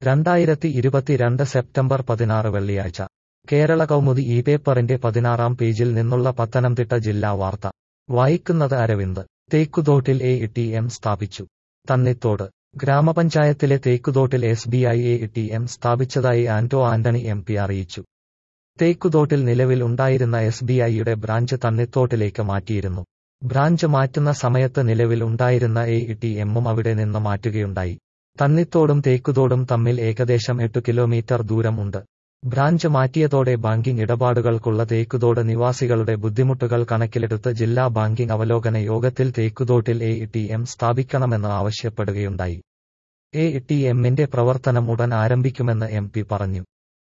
രണ്ടായിരത്തി ഇരുപത്തിരണ്ട് സെപ്റ്റംബർ പതിനാറ് വെള്ളിയാഴ്ച കേരള കൗമുദി ഈ പേപ്പറിന്റെ പതിനാറാം പേജിൽ നിന്നുള്ള പത്തനംതിട്ട ജില്ലാ വാർത്ത വായിക്കുന്നത് അരവിന്ദ് തേക്കുതോട്ടിൽ എ ടി എം സ്ഥാപിച്ചു തന്നിത്തോട് ഗ്രാമപഞ്ചായത്തിലെ തേക്കുതോട്ടിൽ S B I A T M സ്ഥാപിച്ചതായി ആന്റോ ആന്റണി എം പി അറിയിച്ചു തേക്കുതോട്ടിൽ നിലവിൽ ഉണ്ടായിരുന്ന എസ് ബി ഐയുടെ ബ്രാഞ്ച് തന്നിത്തോട്ടിലേക്ക് മാറ്റിയിരുന്നു ബ്രാഞ്ച് മാറ്റുന്ന സമയത്ത് നിലവിൽ ഉണ്ടായിരുന്ന എ ടി എമ്മും അവിടെ നിന്ന് മാറ്റുകയുണ്ടായി തന്നിത്തോടും തേക്കുതോടും തമ്മിൽ ഏകദേശം എട്ട് കിലോമീറ്റർ ദൂരം ഉണ്ട് ബ്രാഞ്ച് മാറ്റിയതോടെ ബാങ്കിംഗ് ഇടപാടുകൾക്കുള്ള തേക്കുതോട് നിവാസികളുടെ ബുദ്ധിമുട്ടുകൾ കണക്കിലെടുത്ത് ജില്ലാ ബാങ്കിംഗ് അവലോകന യോഗത്തിൽ തേക്കുതോട്ടിൽ എ ടി എം സ്ഥാപിക്കണമെന്ന് ആവശ്യപ്പെടുകയുണ്ടായി എ ടി എമ്മിന്റെ പ്രവർത്തനം ഉടൻ ആരംഭിക്കുമെന്ന് എം പി പറഞ്ഞു